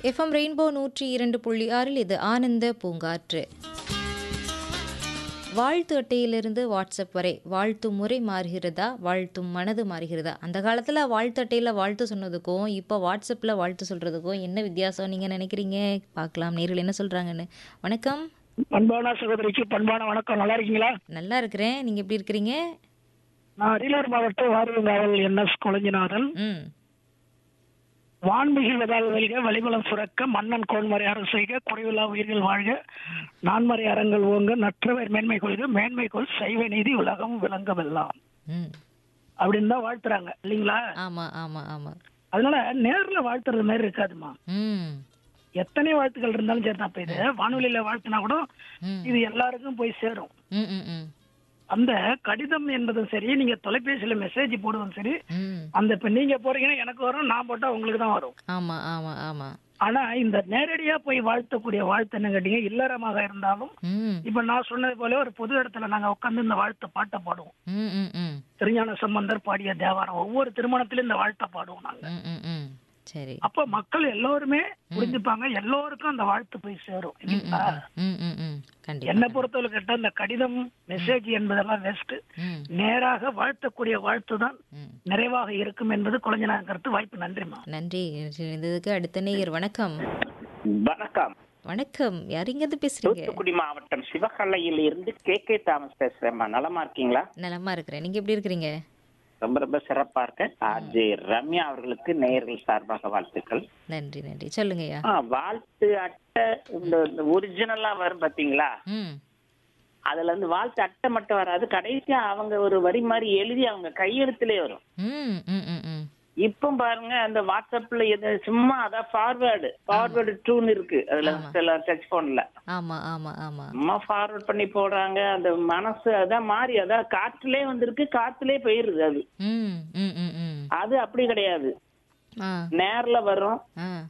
FM rainbow நூற்றி இரண்டு புள்ளி ஆறில் இது ஆனந்த பூங்காற்று வாழ்த்து அட்டையிலிருந்து வாட்ஸ்அப் வரை வாழ்த்தும் முறை மாறுகிறதா வாழ்த்தும் மனது மாறுகிறதா அந்த காலத்தில் வாழ்த்து அட்டையில் வாழ்த்து சொன்னதுக்கும் இப்போ வாட்ஸ்அப்பில் வாழ்த்து சொல்கிறதுக்கும் என்ன வித்தியாசம் நீங்கள் நினைக்கிறீங்க பார்க்கலாம் நேரில் என்ன சொல்கிறாங்கன்னு வணக்கம் பண்பான சகோதரிக்கு பண்பான வணக்கம் நல்லா இருக்கீங்களா நல்லா இருக்கிறேன் நீங்கள் எப்படி இருக்கிறீங்க நான் அரியலூர் மாவட்டம் வாரியங்காவல் என்எஸ் கொளஞ்சிநாதன் ம் வான்மிகு விதால் வெல்க வளிமலம் சுரக்க மன்னன் கோன்மறை அரசு செய்க குறைவில்லா உயிர்கள் வாழ்க நான்மறை அறங்கள் ஓங்க நற்றவர் மேன்மை கொள்க மேன்மை கொள் சைவ நீதி உலகம் விளங்கவெல்லாம் ம் அப்படின்னு தான் வாழ்த்துறாங்க இல்லைங்களா ஆமாம் ஆமாம் ஆமாம் அதனால நேர்ல வாழ்த்துறது மாதிரி இருக்காதுமா ம் எத்தனை வாழ்த்துக்கள் இருந்தாலும் சரி தான் இப்ப இது வானொலியில வாழ்த்துனா கூட ம் இது எல்லாருக்கும் போய் சேரும் ம் ம் ம் அந்த கடிதம் என்பதும் சரி நீங்க தொலைபேசியில மெசேஜ் போடுவதும் சரி ம் அந்த இப்ப நீங்க போறீங்கன்னா எனக்கு வரும் நான் போட்டா உங்களுக்கு தான் வரும் ஆமாம் ஆமாம் ஆமாம் ஆனா இந்த நேரடியா போய் வாழ்த்தக்கூடிய வாழ்த்து என்ன கேட்டீங்க இல்லறமாக இருந்தாலும் ம் இப்ப நான் சொன்னது போல ஒரு பொது இடத்துல நாங்க உட்கார்ந்து இந்த வாழ்த்து பாட்டை பாடுவோம் ம் ம் ம் திருஞான சம்பந்தர் பாடிய தேவாரம் ஒவ்வொரு திருமணத்திலும் இந்த வாழ்த்தை பாடுவோம் நாங்க ம் ம் ம் சரி அப்ப மக்கள் எல்லோருமே புரிஞ்சுப்பாங்க எல்லோருக்கும் அந்த வாழ்த்து போய் சேரும் இல்லைங்களா ம் ம் ம் கண்டிப்பா என்ன பொறுத்தவரை கேட்டா இந்த கடிதம் மெசேஜ் என்பதெல்லாம் வேஸ்ட் ம் நேராக வாழ்த்தக்கூடிய வாழ்த்து தான் ம் நிறைவாக இருக்கும் என்பது குழந்தைனாங்க கருத்து வாய்ப்பு நன்றிமா நன்றி இதுக்கு அடுத்த நேயர் வணக்கம் வணக்கம் வணக்கம் யார் இங்கேருந்து பேசுறீங்க தூத்துக்குடி மாவட்டம் சிவகலையில் இருந்து கே கே தாமஸ் பேசுறேன்மா நலமா இருக்கீங்களா நலமா இருக்கிறேன் நீங்க எப்படி இருக்கிறீங்க ரொம்ப ரொம்ப சிறப்பா இருக்கேன் ஆர்ஜே ரம்யா அவர்களுக்கு நேயர்கள் சார்பாக வாழ்த்துக்கள் நன்றி நன்றி சொல்லுங்கய்யா ஆ, வாழ்த்து அட்டை இந்த ஒரிஜினலா வரும் பாத்தீங்களா ம் அதுல இருந்து வாழ்த்து அட்டை மட்டும் வராது கடைசியா அவங்க ஒரு வரி மாதிரி எழுதி அவங்க கையெழுத்திலே வரும் ம் ம் ம் ம் இப்போ பாருங்க அந்த வாட்ஸ்அப்ல எது சும்மா அதான் ஃபார்வேர்டு ஃபார்வேர்டு டூன்னு இருக்கு அதுல சில டச் போன்ல ஆமா ஆமா ஆமா சும்மா ஃபார்வர்ட் பண்ணி போடுறாங்க அந்த மனசு அதான் மாறி அதான் காற்றுலே வந்திருக்கு காத்துலயே போயிருது அது ம் ம் ம் ம் அது அப்படி கிடையாது ஆ நேர்ல வரும் ஆ